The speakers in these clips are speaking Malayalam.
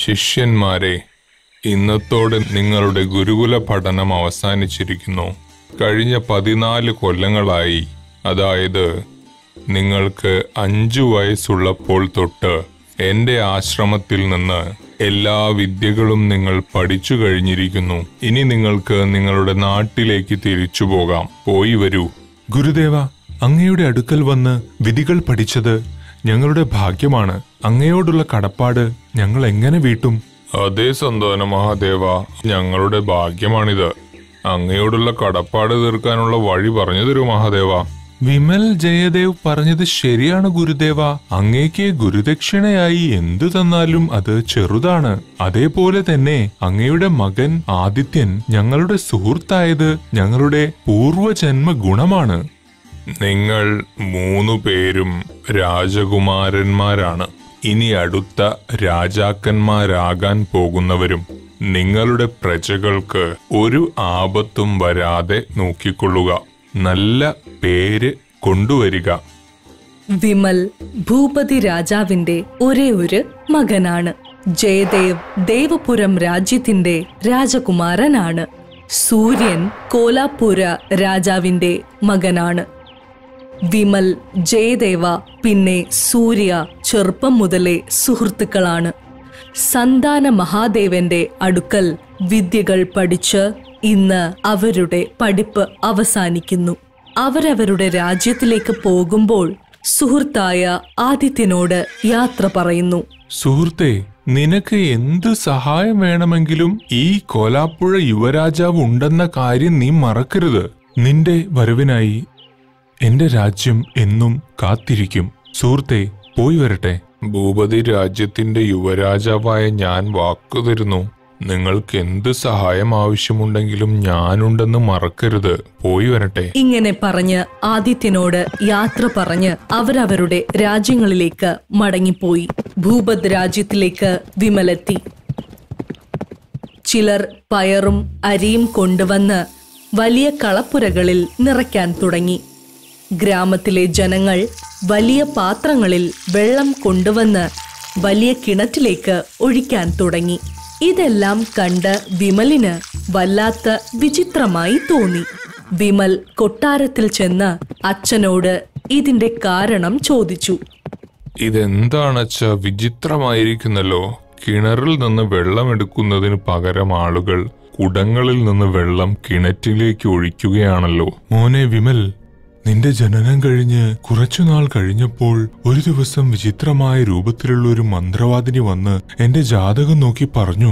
ശിഷ്യന്മാരെ ഇന്നത്തോടെ നിങ്ങളുടെ ഗുരുകുല പഠനം അവസാനിച്ചിരിക്കുന്നു കഴിഞ്ഞ പതിനാല് കൊല്ലങ്ങളായി അതായത് നിങ്ങൾക്ക് അഞ്ചു വയസ്സുള്ളപ്പോൾ തൊട്ട് എന്റെ ആശ്രമത്തിൽ നിന്ന് എല്ലാ വിദ്യകളും നിങ്ങൾ പഠിച്ചു കഴിഞ്ഞിരിക്കുന്നു ഇനി നിങ്ങൾക്ക് നിങ്ങളുടെ നാട്ടിലേക്ക് തിരിച്ചു പോകാം പോയി വരൂ ഗുരുദേവ അങ്ങയുടെ അടുക്കൽ വന്ന് വിധികൾ പഠിച്ചത് ഞങ്ങളുടെ ഭാഗ്യമാണ് അങ്ങയോടുള്ള കടപ്പാട് ഞങ്ങൾ എങ്ങനെ വീട്ടും അതേ സന്താന മഹാദേവ ഞങ്ങളുടെ ഭാഗ്യമാണിത് അങ്ങയോടുള്ള കടപ്പാട് തീർക്കാനുള്ള വഴി പറഞ്ഞു തരൂ മഹാദേവ വിമൽ ജയദേവ് പറഞ്ഞത് ശരിയാണ് ഗുരുദേവ അങ്ങേക്ക് ഗുരുദക്ഷിണയായി എന്തു തന്നാലും അത് ചെറുതാണ് അതേപോലെ തന്നെ അങ്ങയുടെ മകൻ ആദിത്യൻ ഞങ്ങളുടെ സുഹൃത്തായത് ഞങ്ങളുടെ പൂർവജന്മ ഗുണമാണ് നിങ്ങൾ മൂന്നു പേരും രാജകുമാരന്മാരാണ് ഇനി അടുത്ത രാജാക്കന്മാരാകാൻ പോകുന്നവരും നിങ്ങളുടെ പ്രജകൾക്ക് ഒരു ആപത്തും വരാതെ നോക്കിക്കൊള്ളുക നല്ല പേര് കൊണ്ടുവരിക വിമൽ ഭൂപതി രാജാവിന്റെ ഒരേ ഒരു മകനാണ് ജയദേവ് ദേവപുരം രാജ്യത്തിന്റെ രാജകുമാരനാണ് സൂര്യൻ കോലാപുര രാജാവിന്റെ മകനാണ് വിമൽ ജയദേവ പിന്നെ സൂര്യ ചെറുപ്പം മുതലേ സുഹൃത്തുക്കളാണ് സന്താന മഹാദേവന്റെ അടുക്കൽ വിദ്യകൾ പഠിച്ച് ഇന്ന് അവരുടെ പഠിപ്പ് അവസാനിക്കുന്നു അവരവരുടെ രാജ്യത്തിലേക്ക് പോകുമ്പോൾ സുഹൃത്തായ ആദിത്യനോട് യാത്ര പറയുന്നു സുഹൃത്തെ നിനക്ക് എന്ത് സഹായം വേണമെങ്കിലും ഈ കോലാപ്പുഴ യുവരാജാവ് ഉണ്ടെന്ന കാര്യം നീ മറക്കരുത് നിന്റെ വരവിനായി എന്റെ രാജ്യം എന്നും കാത്തിരിക്കും സുഹൃത്തെ പോയി വരട്ടെ ഭൂപതി രാജ്യത്തിന്റെ യുവരാജാവായ ഞാൻ വാക്കു തരുന്നു നിങ്ങൾക്ക് എന്ത് സഹായം ആവശ്യമുണ്ടെങ്കിലും ഞാനുണ്ടെന്ന് മറക്കരുത് പോയി വരട്ടെ ഇങ്ങനെ പറഞ്ഞ് ആദിത്യനോട് യാത്ര പറഞ്ഞ് അവരവരുടെ രാജ്യങ്ങളിലേക്ക് മടങ്ങിപ്പോയി ഭൂപത് രാജ്യത്തിലേക്ക് വിമലെത്തി ചിലർ പയറും അരിയും കൊണ്ടുവന്ന് വലിയ കളപ്പുരകളിൽ നിറയ്ക്കാൻ തുടങ്ങി ഗ്രാമത്തിലെ ജനങ്ങൾ വലിയ പാത്രങ്ങളിൽ വെള്ളം കൊണ്ടുവന്ന് വലിയ കിണറ്റിലേക്ക് ഒഴിക്കാൻ തുടങ്ങി ഇതെല്ലാം കണ്ട് വിമലിന് വല്ലാത്ത വിചിത്രമായി തോന്നി വിമൽ കൊട്ടാരത്തിൽ ചെന്ന് അച്ഛനോട് ഇതിന്റെ കാരണം ചോദിച്ചു ഇതെന്താണച്ച വിചിത്രമായിരിക്കുന്നല്ലോ കിണറിൽ നിന്ന് വെള്ളം എടുക്കുന്നതിന് പകരം ആളുകൾ കുടങ്ങളിൽ നിന്ന് വെള്ളം കിണറ്റിലേക്ക് ഒഴിക്കുകയാണല്ലോ മോനെ വിമൽ നിന്റെ ജനനം കഴിഞ്ഞ് കുറച്ചുനാൾ കഴിഞ്ഞപ്പോൾ ഒരു ദിവസം വിചിത്രമായ രൂപത്തിലുള്ള ഒരു മന്ത്രവാദിനി വന്ന് എന്റെ ജാതകം നോക്കി പറഞ്ഞു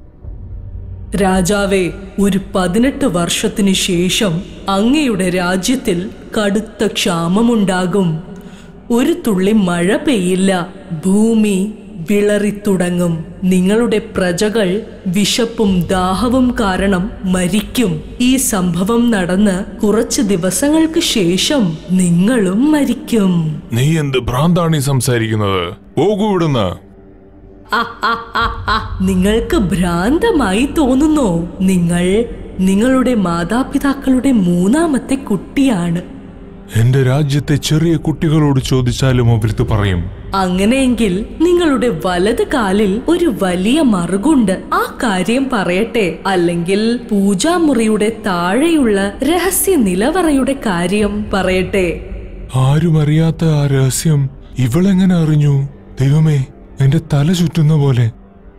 രാജാവേ ഒരു പതിനെട്ട് വർഷത്തിനു ശേഷം അങ്ങയുടെ രാജ്യത്തിൽ കടുത്ത ക്ഷാമമുണ്ടാകും ഒരു തുള്ളി മഴ പെയ്യില്ല ഭൂമി വിളറിത്തുടങ്ങും നിങ്ങളുടെ പ്രജകൾ വിശപ്പും ദാഹവും കാരണം മരിക്കും ഈ സംഭവം നടന്ന് കുറച്ച് ദിവസങ്ങൾക്ക് ശേഷം നിങ്ങളും മരിക്കും നീ എന്ത് ഭ്രാന്താണ് ഈ സംസാരിക്കുന്നത് പോകൂ ഇവിടുന്ന് ആ, ആ, ആ, ആ. നിങ്ങൾക്ക് ഭ്രാന്തമായി തോന്നുന്നോ നിങ്ങൾ നിങ്ങളുടെ മാതാപിതാക്കളുടെ മൂന്നാമത്തെ കുട്ടിയാണ് എന്റെ രാജ്യത്തെ ചെറിയ കുട്ടികളോട് ചോദിച്ചാലും അവർക്ക് പറയും അങ്ങനെയെങ്കിൽ നിങ്ങളുടെ വലത് കാലിൽ ഒരു വലിയ മറുകുണ്ട് ആ കാര്യം പറയട്ടെ അല്ലെങ്കിൽ പൂജാമുറിയുടെ താഴെയുള്ള രഹസ്യ നിലവറയുടെ കാര്യം പറയട്ടെ ആരും അറിയാത്ത ആ രഹസ്യം ഇവളെങ്ങനെ അറിഞ്ഞു ദൈവമേ എന്റെ തല ചുറ്റുന്ന പോലെ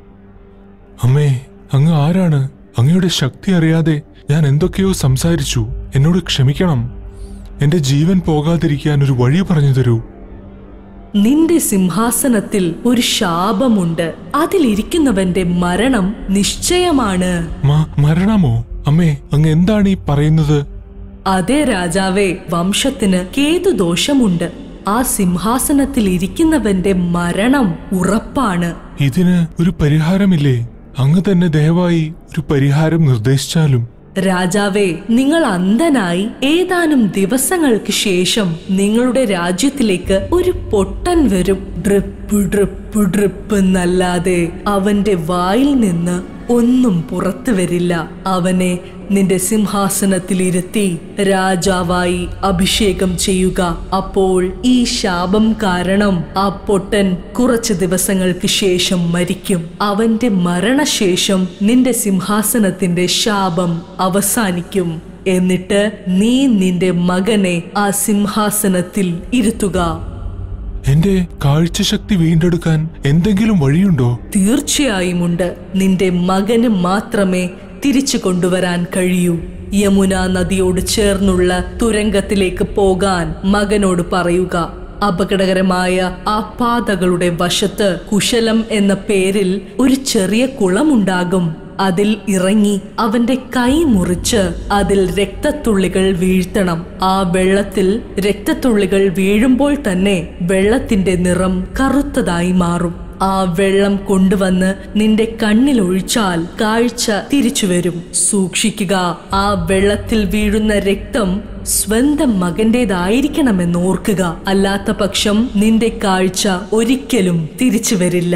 അമ്മേ അങ്ങ് ആരാണ് അങ്ങയുടെ ശക്തി അറിയാതെ ഞാൻ എന്തൊക്കെയോ സംസാരിച്ചു എന്നോട് ക്ഷമിക്കണം എന്റെ ജീവൻ പോകാതിരിക്കാൻ ഒരു വഴി പറഞ്ഞു തരൂ നിന്റെ സിംഹാസനത്തിൽ ഒരു ശാപമുണ്ട് അതിലിരിക്കുന്നവന്റെ മരണം നിശ്ചയമാണ് മ- മരണമോ അമ്മേ അങ്ങ് എന്താണ് ഈ പറയുന്നത് അതെ രാജാവേ വംശത്തിന് കേതുദോഷമുണ്ട് ആ സിംഹാസനത്തിൽ ഇരിക്കുന്നവന്റെ മരണം ഉറപ്പാണ് ഇതിന് ഒരു പരിഹാരമില്ലേ അങ്ങ് തന്നെ ദയവായി ഒരു പരിഹാരം നിർദ്ദേശിച്ചാലും രാജാവേ നിങ്ങൾ അന്ധനായി ഏതാനും ദിവസങ്ങൾക്ക് ശേഷം നിങ്ങളുടെ രാജ്യത്തിലേക്ക് ഒരു പൊട്ടൻ വരും ഡ്രിപ്പ് ഡ്രിപ്പ് ഡ്രിപ്പ് എന്നല്ലാതെ അവന്റെ വായിൽ നിന്ന് ഒന്നും പുറത്തു വരില്ല അവനെ നിന്റെ സിംഹാസനത്തിലിരുത്തി രാജാവായി അഭിഷേകം ചെയ്യുക അപ്പോൾ ഈ ശാപം കാരണം ആ പൊട്ടൻ കുറച്ച് ദിവസങ്ങൾക്ക് ശേഷം മരിക്കും അവന്റെ മരണശേഷം നിന്റെ സിംഹാസനത്തിന്റെ ശാപം അവസാനിക്കും എന്നിട്ട് നീ നിന്റെ മകനെ ആ സിംഹാസനത്തിൽ ഇരുത്തുക എന്റെ കാഴ്ചശക്തി വീണ്ടെടുക്കാൻ എന്തെങ്കിലും വഴിയുണ്ടോ തീർച്ചയായും ഉണ്ട് നിന്റെ മകന് മാത്രമേ തിരിച്ചു കൊണ്ടുവരാൻ കഴിയൂ യമുന നദിയോട് ചേർന്നുള്ള തുരങ്കത്തിലേക്ക് പോകാൻ മകനോട് പറയുക അപകടകരമായ ആ പാതകളുടെ വശത്ത് കുശലം എന്ന പേരിൽ ഒരു ചെറിയ കുളമുണ്ടാകും അതിൽ ഇറങ്ങി അവന്റെ കൈ മുറിച്ച് അതിൽ രക്തത്തുള്ളികൾ വീഴ്ത്തണം ആ വെള്ളത്തിൽ രക്തത്തുള്ളികൾ വീഴുമ്പോൾ തന്നെ വെള്ളത്തിന്റെ നിറം കറുത്തതായി മാറും ആ വെള്ളം കൊണ്ടുവന്ന് നിന്റെ കണ്ണിൽ ഒഴിച്ചാൽ കാഴ്ച തിരിച്ചു വരും സൂക്ഷിക്കുക ആ വെള്ളത്തിൽ വീഴുന്ന രക്തം സ്വന്തം മകന്റേതായിരിക്കണമെന്ന് ഓർക്കുക അല്ലാത്ത പക്ഷം നിന്റെ കാഴ്ച ഒരിക്കലും തിരിച്ചു വരില്ല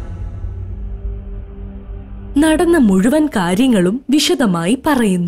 നടന്ന മുഴുവൻ കാര്യങ്ങളും വിശദമായി പറയുന്നു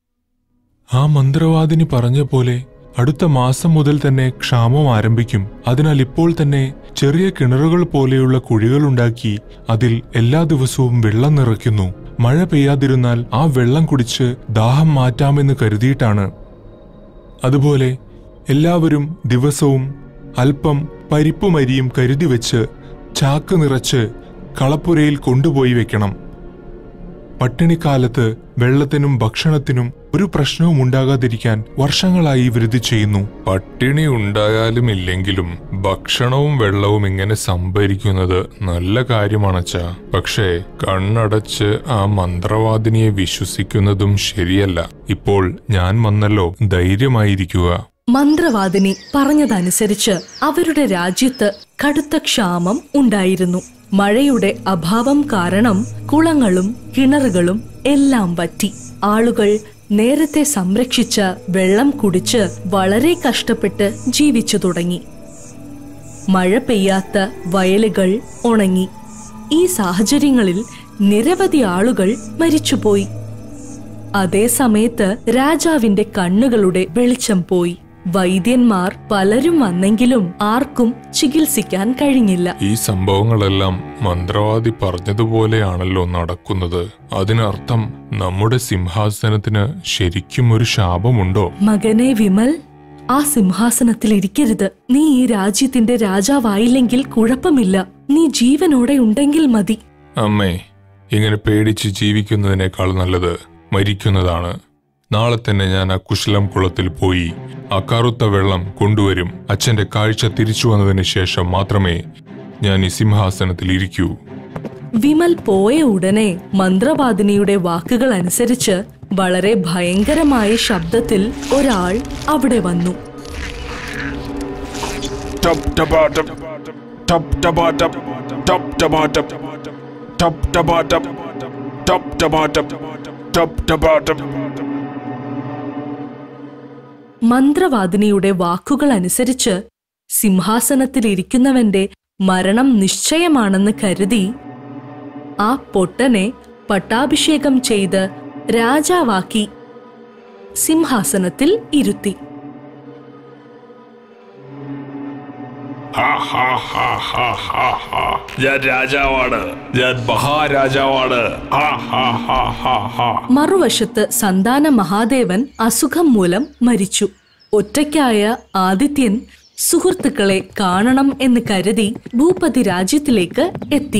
ആ മന്ത്രവാദിനി പറഞ്ഞ പോലെ അടുത്ത മാസം മുതൽ തന്നെ ക്ഷാമം ആരംഭിക്കും അതിനാൽ ഇപ്പോൾ തന്നെ ചെറിയ കിണറുകൾ പോലെയുള്ള കുഴികളുണ്ടാക്കി അതിൽ എല്ലാ ദിവസവും വെള്ളം നിറയ്ക്കുന്നു മഴ പെയ്യാതിരുന്നാൽ ആ വെള്ളം കുടിച്ച് ദാഹം മാറ്റാമെന്ന് കരുതിയിട്ടാണ് അതുപോലെ എല്ലാവരും ദിവസവും അല്പം പരിപ്പുമരിയും കരുതി വെച്ച് ചാക്ക് നിറച്ച് കളപ്പുരയിൽ കൊണ്ടുപോയി വെക്കണം പട്ടിണിക്കാലത്ത് വെള്ളത്തിനും ഭക്ഷണത്തിനും ഒരു പ്രശ്നവും ഉണ്ടാകാതിരിക്കാൻ വർഷങ്ങളായി വൃദ്ധി ചെയ്യുന്നു പട്ടിണി ഉണ്ടായാലും ഇല്ലെങ്കിലും ഭക്ഷണവും വെള്ളവും ഇങ്ങനെ സംഭരിക്കുന്നത് നല്ല കാര്യമാണച്ചാ പക്ഷേ കണ്ണടച്ച് ആ മന്ത്രവാദിനിയെ വിശ്വസിക്കുന്നതും ശരിയല്ല ഇപ്പോൾ ഞാൻ വന്നല്ലോ ധൈര്യമായിരിക്കുക മന്ത്രവാദിനി പറഞ്ഞതനുസരിച്ച് അവരുടെ രാജ്യത്ത് കടുത്ത ക്ഷാമം ഉണ്ടായിരുന്നു മഴയുടെ അഭാവം കാരണം കുളങ്ങളും കിണറുകളും എല്ലാം വറ്റി ആളുകൾ നേരത്തെ സംരക്ഷിച്ച വെള്ളം കുടിച്ച് വളരെ കഷ്ടപ്പെട്ട് ജീവിച്ചു തുടങ്ങി മഴ പെയ്യാത്ത വയലുകൾ ഉണങ്ങി ഈ സാഹചര്യങ്ങളിൽ നിരവധി ആളുകൾ മരിച്ചുപോയി അതേ സമയത്ത് രാജാവിന്റെ കണ്ണുകളുടെ വെളിച്ചം പോയി വൈദ്യന്മാർ പലരും വന്നെങ്കിലും ആർക്കും ചികിത്സിക്കാൻ കഴിഞ്ഞില്ല ഈ സംഭവങ്ങളെല്ലാം മന്ത്രവാദി പറഞ്ഞതുപോലെയാണല്ലോ നടക്കുന്നത് അതിനർത്ഥം നമ്മുടെ സിംഹാസനത്തിന് ശരിക്കും ഒരു ശാപമുണ്ടോ മകനെ വിമൽ ആ സിംഹാസനത്തിൽ ഇരിക്കരുത് നീ ഈ രാജ്യത്തിന്റെ രാജാവായില്ലെങ്കിൽ കുഴപ്പമില്ല നീ ജീവനോടെ ഉണ്ടെങ്കിൽ മതി അമ്മേ ഇങ്ങനെ പേടിച്ച് ജീവിക്കുന്നതിനേക്കാൾ നല്ലത് മരിക്കുന്നതാണ് നാളെ തന്നെ ഞാൻ ആ കുശലം കുളത്തിൽ പോയി ആ കറുത്ത വെള്ളം കൊണ്ടുവരും അച്ഛന്റെ കാഴ്ച തിരിച്ചു വന്നതിന് ശേഷം മാത്രമേ ഞാൻ ഈ സിംഹാസനത്തിൽ ഇരിക്കൂ വിമൽ പോയ ഉടനെ മന്ത്രവാദിനിയുടെ വാക്കുകൾ അനുസരിച്ച് വളരെ ഭയങ്കരമായ ശബ്ദത്തിൽ ഒരാൾ അവിടെ വന്നു Top to bottom. Top to bottom. Top to bottom. Top to bottom. Top to bottom. Top to bottom. മന്ത്രവാദിനിയുടെ വാക്കുകൾ അനുസരിച്ച് സിംഹാസനത്തിലിരിക്കുന്നവന്റെ മരണം നിശ്ചയമാണെന്ന് കരുതി ആ പൊട്ടനെ പട്ടാഭിഷേകം ചെയ്ത് രാജാവാക്കി സിംഹാസനത്തിൽ ഇരുത്തി ഹാ ഹാ ഹാ ഹാ ഹാ ഹാ. ഞാൻ രാജാവാണ് ഞാൻ മഹാരാജാവാണ് ഹാ ഹാ ഹാ ഹാ ഹാ മറുവശത്ത് സന്താന മഹാദേവൻ അസുഖം മൂലം മരിച്ചു ഒറ്റയ്ക്കായ ആദിത്യൻ സുഹൃത്തുക്കളെ കാണണം എന്ന് കരുതി ഭൂപതി രാജ്യത്തിലേക്ക് എത്തി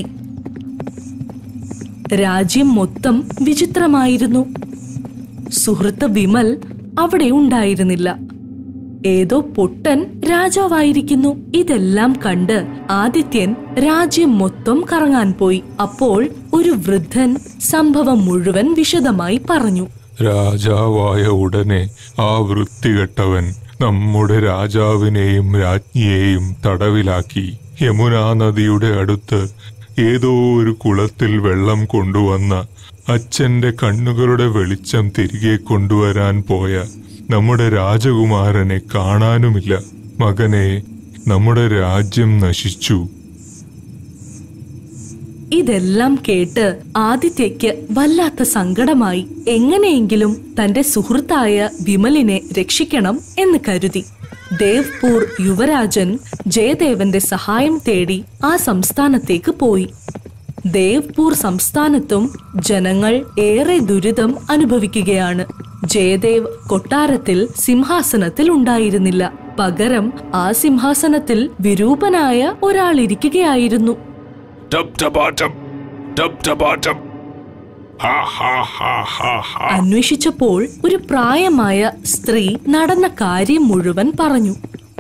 രാജ്യം മൊത്തം വിചിത്രമായിരുന്നു സുഹൃത്ത് വിമൽ അവിടെ ഉണ്ടായിരുന്നില്ല ഏതോ പൊട്ടൻ രാജാവായിരിക്കുന്നു ഇതെല്ലാം കണ്ട് ആദിത്യൻ രാജ്യം മൊത്തം കറങ്ങാൻ പോയി അപ്പോൾ ഒരു വൃദ്ധൻ സംഭവം മുഴുവൻ വിശദമായി പറഞ്ഞു രാജാവായ ഉടനെ ആ വൃത്തികെട്ടവൻ നമ്മുടെ രാജാവിനെയും രാജ്ഞിയെയും തടവിലാക്കി യമുനാ നദിയുടെ അടുത്ത് ഏതോ ഒരു കുളത്തിൽ വെള്ളം കൊണ്ടുവന്ന അച്ഛന്റെ കണ്ണുകളുടെ വെളിച്ചം തിരികെ കൊണ്ടുവരാൻ പോയ നമ്മുടെ രാജകുമാരനെ കാണാനുമില്ല മകനെ നമ്മുടെ രാജ്യം നശിച്ചു ഇതെല്ലാം കേട്ട് ആദിത്യയ്ക്ക് വല്ലാത്ത സങ്കടമായി എങ്ങനെയെങ്കിലും തന്റെ സുഹൃത്തായ വിമലിനെ രക്ഷിക്കണം എന്ന് കരുതി ദേവ്പൂർ യുവരാജൻ ജയദേവന്റെ സഹായം തേടി ആ സംസ്ഥാനത്തേക്ക് പോയി ദേവ്പൂർ സംസ്ഥാനത്തും ജനങ്ങൾ ഏറെ ദുരിതം അനുഭവിക്കുകയാണ് ജയദേവ് കൊട്ടാരത്തിൽ സിംഹാസനത്തിൽ ഉണ്ടായിരുന്നില്ല പകരം ആ സിംഹാസനത്തിൽ വിരൂപനായ ഒരാൾ ഇരിക്കുകയായിരുന്നു Dub dabatum. Dub dabatum. Ha ha ha ha ha. അന്വേഷിച്ചപ്പോൾ ഒരു പ്രായമായ സ്ത്രീ നടന്ന കാര്യം മുഴുവൻ പറഞ്ഞു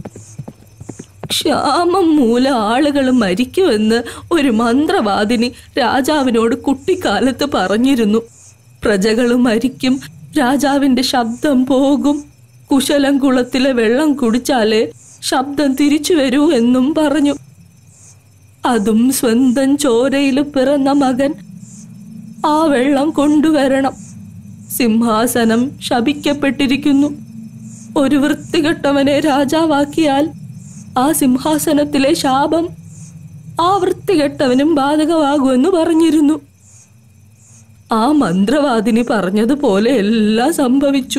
ക്ഷാമം മൂലം ആളുകൾ മരിക്കുമെന്ന് ഒരു മന്ത്രവാദിനി രാജാവിനോട് കുട്ടിക്കാലത്ത് പറഞ്ഞിരുന്നു പ്രജകൾ മരിക്കും രാജാവിന്റെ ശബ്ദം പോകും കുശലം കുളത്തിലെ വെള്ളം കുടിച്ചാലേ ശബ്ദം തിരിച്ചു വരൂ എന്നും പറഞ്ഞു അതും സ്വന്തം ചോരയിൽ പിറന്ന മകൻ ആ വെള്ളം കൊണ്ടുവരണം സിംഹാസനം ശപിക്കപ്പെട്ടിരിക്കുന്നു ഒരു വൃത്തികെട്ടവനെ രാജാവാക്കിയാൽ ആ സിംഹാസനത്തിലെ ശാപം ആ വൃത്തികെട്ടവനും ബാധകമാകുമെന്ന് പറഞ്ഞിരുന്നു ആ മന്ത്രവാദിനി പറഞ്ഞതുപോലെ എല്ലാം സംഭവിച്ചു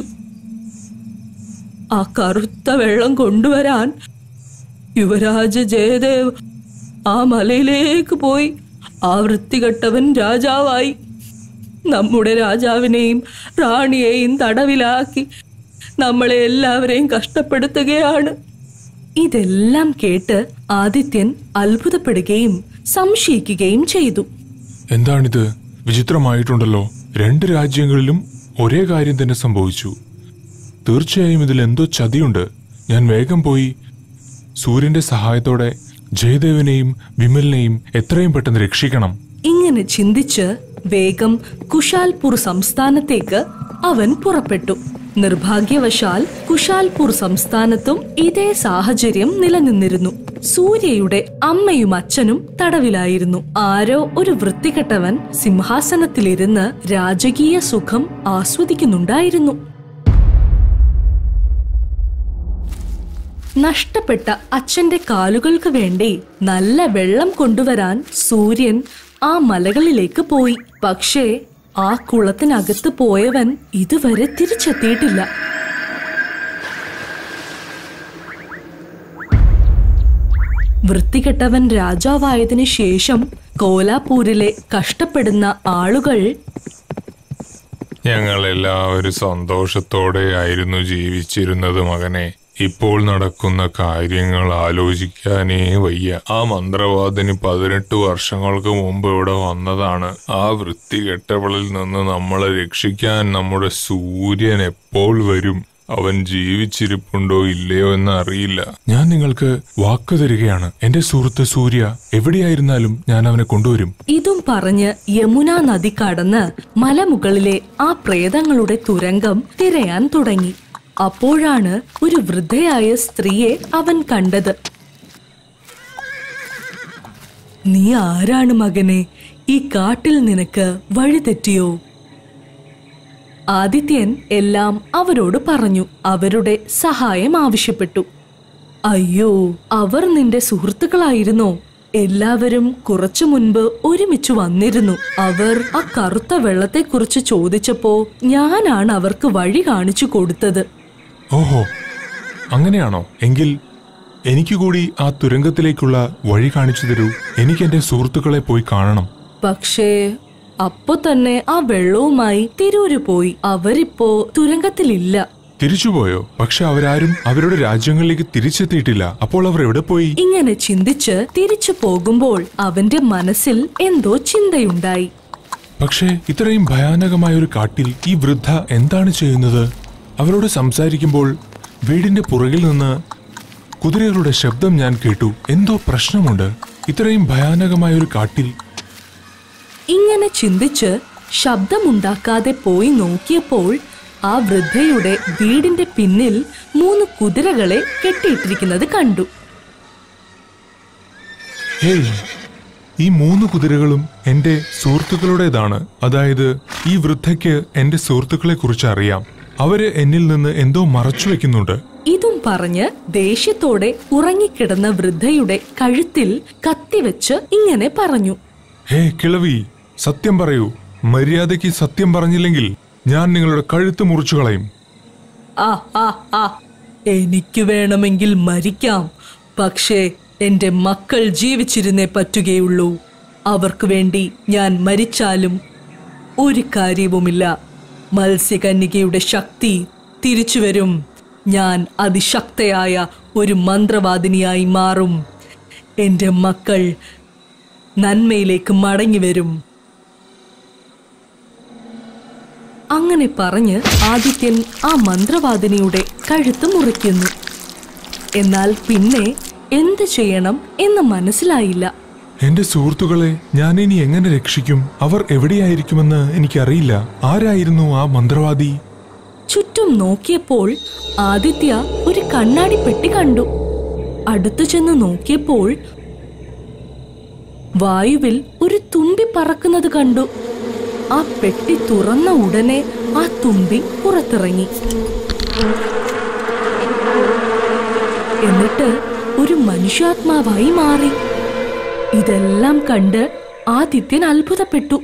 ആ കറുത്ത വെള്ളം കൊണ്ടുവരാൻ യുവരാജ ജയദേവ് ആ മലയിലേക്ക് പോയി ആ വൃത്തികെട്ടവൻ രാജാവായി നമ്മുടെ രാജാവിനെയും റാണിയെയും തടവിലാക്കി നമ്മളെ എല്ലാവരെയും കഷ്ടപ്പെടുത്തുകയാണ് ഇതെല്ലാം കേട്ട് ആദിത്യൻ അത്ഭുതപ്പെടുകയും സംശയിക്കുകയും ചെയ്തു എന്താണിത് വിചിത്രമായിട്ടുണ്ടല്ലോ രണ്ട് രാജ്യങ്ങളിലും ഒരേ കാര്യം തന്നെ സംഭവിച്ചു തീർച്ചയായും ഇതിൽ എന്തോ ചതിയുണ്ട് ഞാൻ വേഗം പോയി സൂര്യന്റെ സഹായത്തോടെ ജയദേവനെയും വിമലിനെയും എത്രയും പെട്ടെന്ന് രക്ഷിക്കണം ഇങ്ങനെ ചിന്തിച്ച് വേഗം കുശാൽപൂർ സംസ്ഥാനത്തേക്ക് അവൻ പുറപ്പെട്ടു നിർഭാഗ്യവശാൽ കുശാൽപൂർ സംസ്ഥാനത്തും ഇതേ സാഹചര്യം നിലനിന്നിരുന്നു സൂര്യയുടെ അമ്മയും അച്ഛനും തടവിലായിരുന്നു ആരോ ഒരു വൃത്തികെട്ടവൻ സിംഹാസനത്തിലിരുന്ന് രാജകീയ സുഖം ആസ്വദിക്കുന്നുണ്ടായിരുന്നു നഷ്ടപ്പെട്ട അച്ഛന്റെ കാലുകൾക്ക് വേണ്ടി നല്ല വെള്ളം കൊണ്ടുവരാൻ സൂര്യൻ ആ മലകളിലേക്ക് പോയി പക്ഷേ ആ കുളത്തിനകത്ത് പോയവൻ ഇതുവരെ തിരിച്ചെത്തിയിട്ടില്ല വൃത്തികെട്ടവൻ രാജാവായതിനു ശേഷം കോലാപൂരിലെ കഷ്ടപ്പെടുന്ന ആളുകൾ ഞങ്ങൾ എല്ലാവരും സന്തോഷത്തോടെ ആയിരുന്നു ജീവിച്ചിരുന്നത് മകനെ ഇപ്പോൾ നടക്കുന്ന കാര്യങ്ങൾ ആലോചിക്കാനേ വയ്യ ആ മന്ത്രവാദിനി പതിനെട്ട് വർഷങ്ങൾക്ക് മുമ്പ് ഇവിടെ വന്നതാണ് ആ വൃത്തികെട്ടവളിൽ നിന്ന് നമ്മളെ രക്ഷിക്കാൻ നമ്മുടെ സൂര്യൻ എപ്പോൾ വരും അവൻ ജീവിച്ചിരിപ്പുണ്ടോ ഇല്ലയോ എന്ന് അറിയില്ല ഞാൻ നിങ്ങൾക്ക് വാക്ക് തരികയാണ് എന്റെ സുഹൃത്ത് സൂര്യ എവിടെയായിരുന്നാലും ഞാൻ അവനെ കൊണ്ടുവരും ഇതും പറഞ്ഞ് യമുന നദി കടന്ന് മലമുകളിലെ ആ പ്രേതങ്ങളുടെ തുരങ്കം തിരയാൻ തുടങ്ങി അപ്പോഴാണ് ഒരു വൃദ്ധയായ സ്ത്രീയെ അവൻ കണ്ടത് നീ ആരാണ് മകനെ ഈ കാട്ടിൽ നിനക്ക് വഴി തെറ്റിയോ ആദിത്യൻ എല്ലാം അവരോട് പറഞ്ഞു അവരുടെ സഹായം ആവശ്യപ്പെട്ടു അയ്യോ അവർ നിന്റെ സുഹൃത്തുക്കളായിരുന്നോ എല്ലാവരും കുറച്ചു മുൻപ് ഒരുമിച്ച് വന്നിരുന്നു അവർ ആ കറുത്ത വെള്ളത്തെക്കുറിച്ച് ചോദിച്ചപ്പോ ഞാനാണ് അവർക്ക് വഴി കാണിച്ചു കൊടുത്തത് ഓഹോ അങ്ങനെയാണോ എങ്കിൽ എനിക്ക് കൂടി ആ തുരങ്കത്തിലേക്കുള്ള വഴി കാണിച്ചു തരൂ എനിക്ക് എന്റെ സുഹൃത്തുക്കളെ പോയി കാണണം പക്ഷേ അപ്പോ തന്നെ ആ വെള്ളവുമായി തിരൂര് പോയി അവരിപ്പോ തുരങ്കത്തിലില്ല തിരിച്ചുപോയോ പക്ഷെ അവരാരും അവരുടെ രാജ്യങ്ങളിലേക്ക് തിരിച്ചെത്തിയിട്ടില്ല അപ്പോൾ അവർ എവിടെ പോയി ഇങ്ങനെ ചിന്തിച്ച് തിരിച്ചു പോകുമ്പോൾ അവന്റെ മനസ്സിൽ എന്തോ ചിന്തയുണ്ടായി പക്ഷേ ഇത്രയും ഭയാനകമായ ഒരു കാട്ടിൽ ഈ വൃദ്ധ എന്താണ് ചെയ്യുന്നത് അവരോട് സംസാരിക്കുമ്പോൾ വീടിന്റെ പുറകിൽ നിന്ന് കുതിരകളുടെ ശബ്ദം ഞാൻ കേട്ടു എന്തോ പ്രശ്നമുണ്ട് ഇത്രയും ഭയാനകമായ ഒരു കാട്ടിൽ ഇങ്ങനെ ചിന്തിച്ച് ശബ്ദമുണ്ടാക്കാതെ പോയി നോക്കിയപ്പോൾ ആ വൃദ്ധയുടെ വീടിന്റെ പിന്നിൽ മൂന്ന് കുതിരകളെ കെട്ടിയിട്ടിരിക്കുന്നത് കണ്ടു ഹേയ് ഈ മൂന്ന് കുതിരകളും എന്റെ സുഹൃത്തുക്കളുടേതാണ് അതായത് ഈ വൃദ്ധയ്ക്ക് എന്റെ സുഹൃത്തുക്കളെ കുറിച്ച് അറിയാം അവര് എന്നിൽ നിന്ന് എന്തോ മറച്ചു വെക്കുന്നുണ്ട് ഇതും പറഞ്ഞ് ദേഷ്യത്തോടെ ഉറങ്ങിക്കിടന്ന വൃദ്ധയുടെ കഴുത്തിൽ കത്തിവെച്ച് ഇങ്ങനെ പറഞ്ഞു ഹേ കിളവി സത്യം പറയൂ മര്യാദയ്ക്ക് സത്യം പറഞ്ഞില്ലെങ്കിൽ ഞാൻ നിങ്ങളുടെ കഴുത്ത് മുറിച്ചു കളയും ആ ആ ആ എനിക്ക് വേണമെങ്കിൽ മരിക്കാം പക്ഷേ എന്റെ മക്കൾ ജീവിച്ചിരുന്നേ പറ്റുകയുള്ളൂ അവർക്ക് വേണ്ടി ഞാൻ മരിച്ചാലും ഒരു കാര്യവുമില്ല മത്സ്യകന്യകയുടെ ശക്തി തിരിച്ചു വരും ഞാൻ അതിശക്തയായ ഒരു മന്ത്രവാദിനിയായി മാറും എന്റെ മക്കൾ നന്മയിലേക്ക് മടങ്ങി വരും അങ്ങനെ പറഞ്ഞ് ആദിത്യൻ ആ മന്ത്രവാദിനിയുടെ കഴുത്ത് മുറിക്കുന്നു എന്നാൽ പിന്നെ എന്ത് ചെയ്യണം എന്ന് മനസ്സിലായില്ല എന്റെ സുഹൃത്തുക്കളെ ഞാൻ ഇനി എങ്ങനെ രക്ഷിക്കും അവർ എവിടെയായിരിക്കുമെന്ന് എനിക്കറിയില്ല ആരായിരുന്നു ആ മന്ത്രവാദി ചുറ്റും നോക്കിയപ്പോൾ ആദിത്യ ഒരു കണ്ണാടി പെട്ടി കണ്ടു അടുത്തു ചെന്ന് നോക്കിയപ്പോൾ വായുവിൽ ഒരു തുമ്പി പറക്കുന്നത് കണ്ടു ആ പെട്ടി തുറന്ന ഉടനെ ആ തുമ്പി പുറത്തിറങ്ങി എന്നിട്ട് ഒരു മനുഷ്യാത്മാവായി മാറി ഇതെല്ലാം കണ്ട് ആദിത്യൻ അത്ഭുതപ്പെട്ടു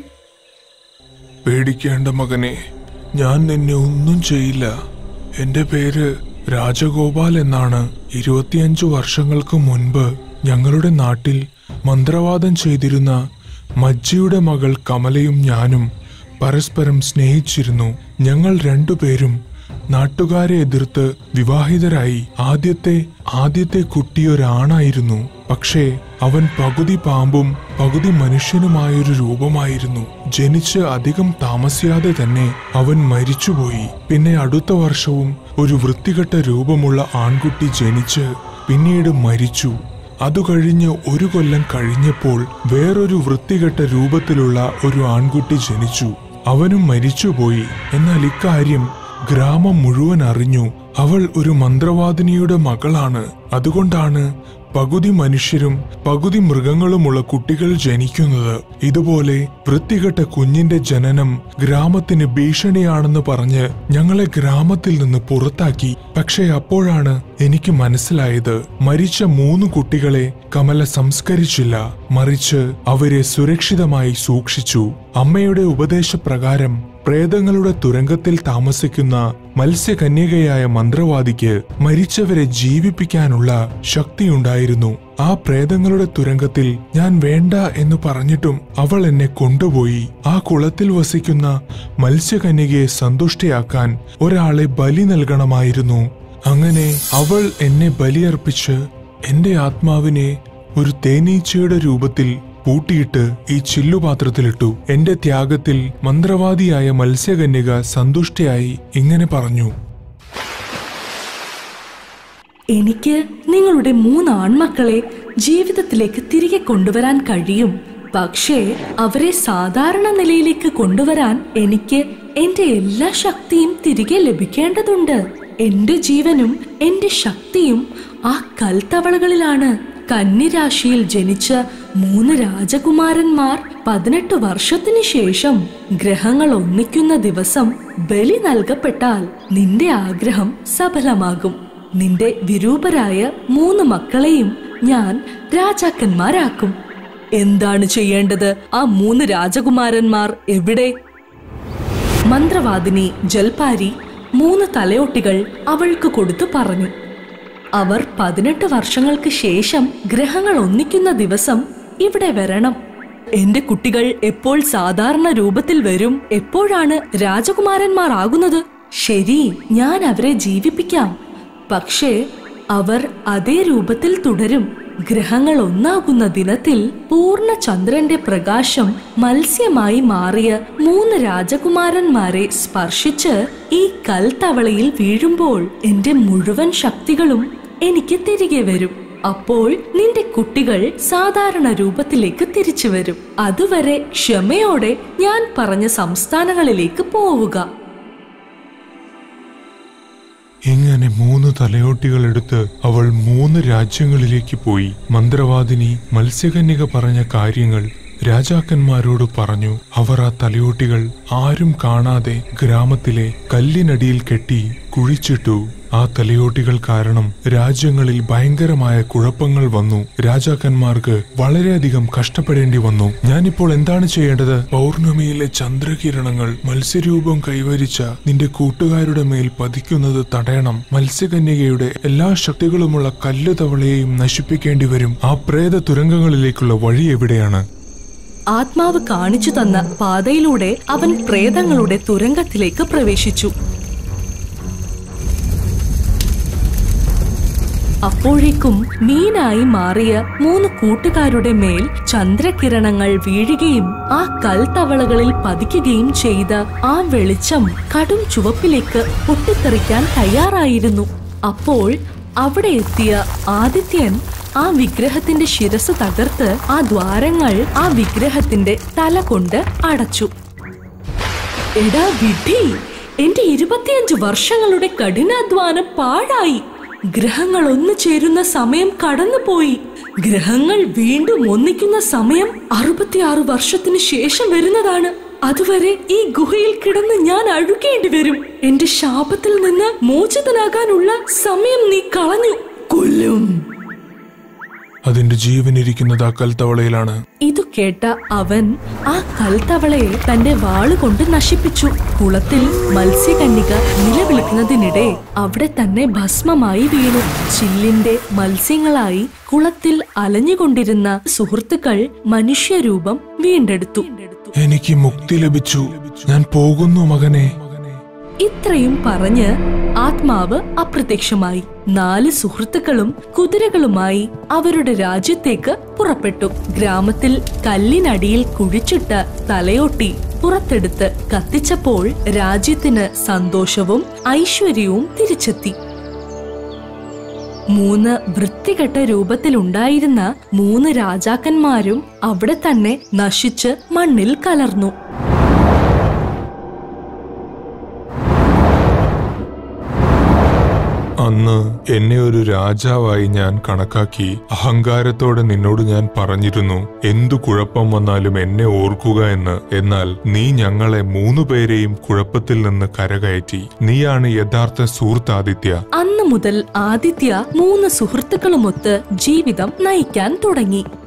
പേടിക്കേണ്ട മകനെ ഞാൻ നിന്നെ ഒന്നും ചെയ്യില്ല എന്റെ പേര് രാജഗോപാൽ എന്നാണ് ഇരുപത്തിയഞ്ചു വർഷങ്ങൾക്ക് മുൻപ് ഞങ്ങളുടെ നാട്ടിൽ മന്ത്രവാദം ചെയ്തിരുന്ന മജ്ജിയുടെ മകൾ കമലയും ഞാനും പരസ്പരം സ്നേഹിച്ചിരുന്നു ഞങ്ങൾ രണ്ടുപേരും നാട്ടുകാരെ എതിർത്ത് വിവാഹിതരായി ആദ്യത്തെ ആദ്യത്തെ കുട്ടിയൊരാണായിരുന്നു പക്ഷേ അവൻ പകുതി പാമ്പും പകുതി മനുഷ്യനുമായൊരു രൂപമായിരുന്നു ജനിച്ച് അധികം താമസിയാതെ തന്നെ അവൻ മരിച്ചുപോയി പിന്നെ അടുത്ത വർഷവും ഒരു വൃത്തികെട്ട രൂപമുള്ള ആൺകുട്ടി ജനിച്ച് പിന്നീട് മരിച്ചു അതു കഴിഞ്ഞ് ഒരു കൊല്ലം കഴിഞ്ഞപ്പോൾ വേറൊരു വൃത്തികെട്ട രൂപത്തിലുള്ള ഒരു ആൺകുട്ടി ജനിച്ചു അവനും മരിച്ചുപോയി എന്നാൽ ഇക്കാര്യം ഗ്രാമം മുഴുവൻ അറിഞ്ഞു അവൾ ഒരു മന്ത്രവാദിനിയുടെ മകളാണ് അതുകൊണ്ടാണ് പകുതി മനുഷ്യരും പകുതി മൃഗങ്ങളുമുള്ള കുട്ടികൾ ജനിക്കുന്നത് ഇതുപോലെ വൃത്തികെട്ട കുഞ്ഞിന്റെ ജനനം ഗ്രാമത്തിന് ഭീഷണിയാണെന്ന് പറഞ്ഞ് ഞങ്ങളെ ഗ്രാമത്തിൽ നിന്ന് പുറത്താക്കി പക്ഷേ അപ്പോഴാണ് എനിക്ക് മനസ്സിലായത് മരിച്ച മൂന്ന് കുട്ടികളെ കമല സംസ്കരിച്ചില്ല മറിച്ച് അവരെ സുരക്ഷിതമായി സൂക്ഷിച്ചു അമ്മയുടെ ഉപദേശപ്രകാരം പ്രേതങ്ങളുടെ തുരങ്കത്തിൽ താമസിക്കുന്ന മത്സ്യകന്യകയായ മന്ത്രവാദിക്ക് മരിച്ചവരെ ജീവിപ്പിക്കാനുള്ള ശക്തിയുണ്ടായിരുന്നു ആ പ്രേതങ്ങളുടെ തുരങ്കത്തിൽ ഞാൻ വേണ്ട എന്ന് പറഞ്ഞിട്ടും അവൾ എന്നെ കൊണ്ടുപോയി ആ കുളത്തിൽ വസിക്കുന്ന മത്സ്യകന്യകയെ സന്തുഷ്ടിയാക്കാൻ ഒരാളെ ബലി നൽകണമായിരുന്നു അങ്ങനെ അവൾ എന്നെ ബലിയർപ്പിച്ച് എന്റെ ആത്മാവിനെ ഒരു തേനീച്ചയുടെ രൂപത്തിൽ പൂട്ടിയിട്ട് ഈ ചില്ലുപാത്രത്തിലിട്ടു എന്റെ ത്യാഗത്തിൽ മന്ത്രവാദിയായ മത്സ്യകന്യക സന്തുഷ്ടയായി ഇങ്ങനെ പറഞ്ഞു എനിക്ക് നിങ്ങളുടെ മൂന്ന് ആൺമക്കളെ ജീവിതത്തിലേക്ക് തിരികെ കൊണ്ടുവരാൻ കഴിയും പക്ഷേ അവരെ സാധാരണ നിലയിലേക്ക് കൊണ്ടുവരാൻ എനിക്ക് എന്റെ എല്ലാ ശക്തിയും തിരികെ ലഭിക്കേണ്ടതുണ്ട് എന്റെ ജീവനും എന്റെ ശക്തിയും ആ കൽത്തവളകളിലാണ് കന്നിരാശിയിൽ ജനിച്ച മൂന്ന് രാജകുമാരന്മാർ പതിനെട്ട് വർഷത്തിനു ശേഷം ഗ്രഹങ്ങൾ ഒന്നിക്കുന്ന ദിവസം ബലി നൽകപ്പെട്ടാൽ നിന്റെ ആഗ്രഹം സഫലമാകും നിന്റെ വിരൂപരായ മൂന്ന് മക്കളെയും ഞാൻ രാജാക്കന്മാരാക്കും എന്താണ് ചെയ്യേണ്ടത് ആ മൂന്ന് രാജകുമാരന്മാർ എവിടെ മന്ത്രവാദിനി ജൽപാരി മൂന്ന് തലയോട്ടികൾ അവൾക്ക് കൊടുത്തു പറഞ്ഞു അവർ പതിനെട്ട് വർഷങ്ങൾക്ക് ശേഷം ഗ്രഹങ്ങൾ ഒന്നിക്കുന്ന ദിവസം ഇവിടെ വരണം എന്റെ കുട്ടികൾ എപ്പോൾ സാധാരണ രൂപത്തിൽ വരും എപ്പോഴാണ് രാജകുമാരന്മാർ ആകുന്നത് ശരി ഞാൻ അവരെ ജീവിപ്പിക്കാം പക്ഷേ അവർ അതേ രൂപത്തിൽ തുടരും ഗ്രഹങ്ങൾ ഒന്നാകുന്ന ദിനത്തിൽ പൂർണ്ണ ചന്ദ്രന്റെ പ്രകാശം മത്സ്യമായി മാറിയ മൂന്ന് രാജകുമാരന്മാരെ സ്പർശിച്ച് ഈ കൽത്തവളയിൽ വീഴുമ്പോൾ എന്റെ മുഴുവൻ ശക്തികളും എനിക്ക് തിരികെ വരും അപ്പോൾ നിന്റെ കുട്ടികൾ സാധാരണ രൂപത്തിലേക്ക് തിരിച്ചു വരും അതുവരെ ക്ഷമയോടെ ഞാൻ പറഞ്ഞ സംസ്ഥാനങ്ങളിലേക്ക് പോവുക ഇങ്ങനെ മൂന്ന് തലയോട്ടികൾ എടുത്ത് അവൾ മൂന്ന് രാജ്യങ്ങളിലേക്ക് പോയി മന്ത്രവാദിനി മത്സ്യകന്യക പറഞ്ഞ കാര്യങ്ങൾ രാജാക്കന്മാരോട് പറഞ്ഞു അവർ ആ തലയോട്ടികൾ ആരും കാണാതെ ഗ്രാമത്തിലെ കല്ലിനടിയിൽ കെട്ടി കുഴിച്ചിട്ടു ആ തലയോട്ടികൾ കാരണം രാജ്യങ്ങളിൽ ഭയങ്കരമായ കുഴപ്പങ്ങൾ വന്നു രാജാക്കന്മാർക്ക് വളരെയധികം കഷ്ടപ്പെടേണ്ടി വന്നു ഞാനിപ്പോൾ എന്താണ് ചെയ്യേണ്ടത് പൗർണമിയിലെ ചന്ദ്രകിരണങ്ങൾ മത്സ്യരൂപം കൈവരിച്ച നിന്റെ കൂട്ടുകാരുടെ മേൽ പതിക്കുന്നത് തടയണം മത്സ്യകന്യകയുടെ എല്ലാ ശക്തികളുമുള്ള കല്ല് തവളയെയും നശിപ്പിക്കേണ്ടി വരും ആ പ്രേത തുരങ്കങ്ങളിലേക്കുള്ള വഴി എവിടെയാണ് ആത്മാവ് കാണിച്ചു തന്ന പാതയിലൂടെ അവൻ പ്രേതങ്ങളുടെ തുരങ്കത്തിലേക്ക് പ്രവേശിച്ചു അപ്പോഴേക്കും മീനായി മാറിയ മൂന്ന് കൂട്ടുകാരുടെ മേൽ ചന്ദ്രകിരണങ്ങൾ വീഴുകയും ആ കൽത്തവളകളിൽ പതിക്കുകയും ചെയ്ത ആ വെളിച്ചം കടും ചുവപ്പിലേക്ക് പൊട്ടിത്തെറിക്കാൻ തയ്യാറായിരുന്നു അപ്പോൾ അവിടെ എത്തിയ ആദിത്യൻ ആ വിഗ്രഹത്തിന്റെ ശിരസ് തകർത്ത് ആ ദ്വാരങ്ങൾ ആ വിഗ്രഹത്തിന്റെ തല കൊണ്ട് അടച്ചു എടാ വിധി എന്റെ ഇരുപത്തിയഞ്ച് വർഷങ്ങളുടെ കഠിനാധ്വാനം പാഴായി ഗ്രഹങ്ങൾ ഒന്നു ചേരുന്ന സമയം കടന്നുപോയി ഗ്രഹങ്ങൾ വീണ്ടും ഒന്നിക്കുന്ന സമയം അറുപത്തിയാറ് വർഷത്തിന് ശേഷം വരുന്നതാണ് അതുവരെ ഈ ഗുഹയിൽ കിടന്ന് ഞാൻ അഴുകേണ്ടി വരും എന്റെ ശാപത്തിൽ നിന്ന് മോചിതനാകാനുള്ള സമയം നീ കളഞ്ഞു കൊല്ലും അതിന്റെ ജീവനിരിക്കുന്നത് ആ കൽത്തവളയിലാണ് ഇതു കേട്ട അവൻ ആ കൽത്തവളയെ തന്റെ വാളുകൊണ്ട് നശിപ്പിച്ചു കുളത്തിൽ മത്സ്യകന്യക നിലവിളിക്കുന്നതിനിടെ അവിടെ തന്നെ ഭസ്മമായി വീണു ചില്ലിന്റെ മത്സ്യങ്ങളായി കുളത്തിൽ അലഞ്ഞുകൊണ്ടിരുന്ന സുഹൃത്തുക്കൾ മനുഷ്യരൂപം വീണ്ടെടുത്തു എനിക്ക് മുക്തി ലഭിച്ചു ഞാൻ പോകുന്നു മകനെ ഇത്രയും പറഞ്ഞ് ആത്മാവ് അപ്രത്യക്ഷമായി നാല് സുഹൃത്തുക്കളും കുതിരകളുമായി അവരുടെ രാജ്യത്തേക്ക് പുറപ്പെട്ടു ഗ്രാമത്തിൽ കല്ലിനടിയിൽ കുഴിച്ചിട്ട തലയോട്ടി പുറത്തെടുത്ത് കത്തിച്ചപ്പോൾ രാജ്യത്തിന് സന്തോഷവും ഐശ്വര്യവും തിരിച്ചെത്തി മൂന്ന് വൃത്തികെട്ട രൂപത്തിലുണ്ടായിരുന്ന മൂന്ന് രാജാക്കന്മാരും അവിടെ തന്നെ നശിച്ച് മണ്ണിൽ കലർന്നു അന്ന് എന്നെ ഒരു രാജാവായി ഞാൻ കണക്കാക്കി അഹങ്കാരത്തോടെ നിന്നോട് ഞാൻ പറഞ്ഞിരുന്നു എന്തു കുഴപ്പം വന്നാലും എന്നെ ഓർക്കുക എന്ന് എന്നാൽ നീ ഞങ്ങളെ മൂന്നു പേരെയും കുഴപ്പത്തിൽ നിന്ന് കരകയറ്റി നീയാണ് യഥാർത്ഥ സുഹൃത്ത് ആദിത്യ അന്ന് മുതൽ ആദിത്യ മൂന്ന് സുഹൃത്തുക്കളുമൊത്ത് ജീവിതം നയിക്കാൻ തുടങ്ങി